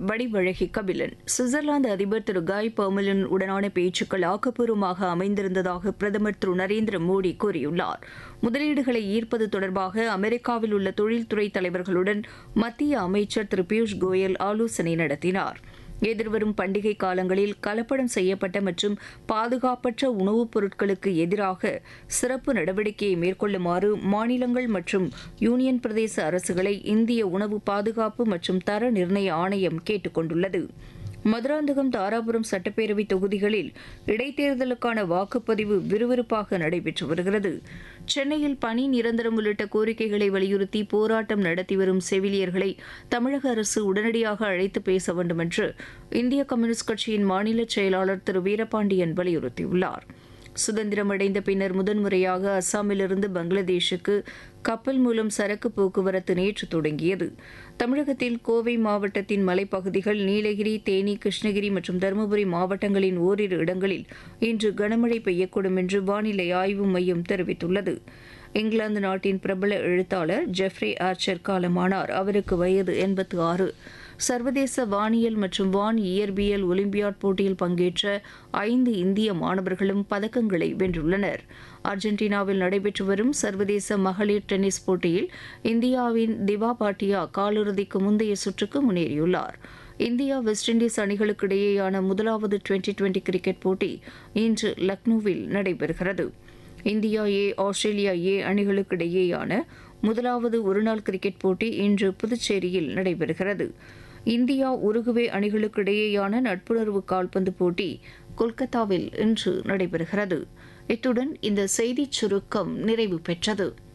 வடிவழகி Kabilan Switzerland அதிபர் திரு காய் பர்மலன் உடனான பேச்சுக்கள் ஆக்கப்பூர்வமாக அமைந்திருந்ததாக பிரதமர் திரு நரேந்திர மோடி கூறியுள்ளார் முதலீடுகளை ஈர்ப்பது தொடர்பாக அமெரிக்காவில் உள்ள தொழில்துறை தலைவர்களுடன் மத்திய அமைச்சர் திரு பியூஷ் கோயல் ஆலோசனை நடத்தினார் எதிர்வரும் பண்டிகை காலங்களில் கலப்படம் செய்யப்பட்ட மற்றும் பாதுகாப்பற்ற உணவுப் பொருட்களுக்கு எதிராக சிறப்பு நடவடிக்கையை மேற்கொள்ளுமாறு மாநிலங்கள் மற்றும் யூனியன் பிரதேச அரசுகளை இந்திய உணவு பாதுகாப்பு மற்றும் தர நிர்ணய ஆணையம் கேட்டுக் கொண்டுள்ளது மதுராந்தகம் தாராபுரம் சட்டப்பேரவை தொகுதிகளில் இடைத்தேர்தலுக்கான வாக்குப்பதிவு விறுவிறுப்பாக நடைபெற்று வருகிறது சென்னையில் பணி நிரந்தரம் உள்ளிட்ட கோரிக்கைகளை வலியுறுத்தி போராட்டம் நடத்தி வரும் செவிலியர்களை தமிழக அரசு உடனடியாக அழைத்து பேச வேண்டும் என்று இந்திய கம்யூனிஸ்ட் கட்சியின் மாநில செயலாளர் திரு வீரபாண்டியன் வலியுறுத்தியுள்ளார் சுதந்திரம் அடைந்த பின்னர் முதன்முறையாக அஸ்ஸாமிலிருந்து பங்களாதேஷுக்கு கப்பல் மூலம் சரக்கு போக்குவரத்து நேற்று தொடங்கியது தமிழகத்தில் கோவை மாவட்டத்தின் மலைப்பகுதிகள் நீலகிரி தேனி கிருஷ்ணகிரி மற்றும் தருமபுரி மாவட்டங்களின் ஓரிரு இடங்களில் இன்று கனமழை பெய்யக்கூடும் என்று வானிலை ஆய்வு மையம் தெரிவித்துள்ளது இங்கிலாந்து நாட்டின் பிரபல எழுத்தாளர் ஜெஃப்ரே ஆர்ச்சர் காலமானார் அவருக்கு வயது எண்பத்து ஆறு சர்வதேச வானியல் மற்றும் வான் இயற்பியல் ஒலிம்பியாட் போட்டியில் பங்கேற்ற ஐந்து இந்திய மாணவர்களும் பதக்கங்களை வென்றுள்ளனர் அர்ஜென்டினாவில் நடைபெற்று வரும் சர்வதேச மகளிர் டென்னிஸ் போட்டியில் இந்தியாவின் திவா பாட்டியா காலிறுதிக்கு முந்தைய சுற்றுக்கு முன்னேறியுள்ளார் இந்தியா வெஸ்ட் இண்டீஸ் அணிகளுக்கு இடையேயான முதலாவது டுவெண்டி டுவெண்டி கிரிக்கெட் போட்டி இன்று லக்னோவில் நடைபெறுகிறது இந்தியா ஏ ஆஸ்திரேலியா ஏ அணிகளுக்கு இடையேயான முதலாவது ஒருநாள் கிரிக்கெட் போட்டி இன்று புதுச்சேரியில் நடைபெறுகிறது இந்தியா உருகுவே அணிகளுக்கு இடையேயான நட்புணர்வு கால்பந்து போட்டி கொல்கத்தாவில் இன்று நடைபெறுகிறது இத்துடன் இந்த செய்திச் சுருக்கம் நிறைவு பெற்றது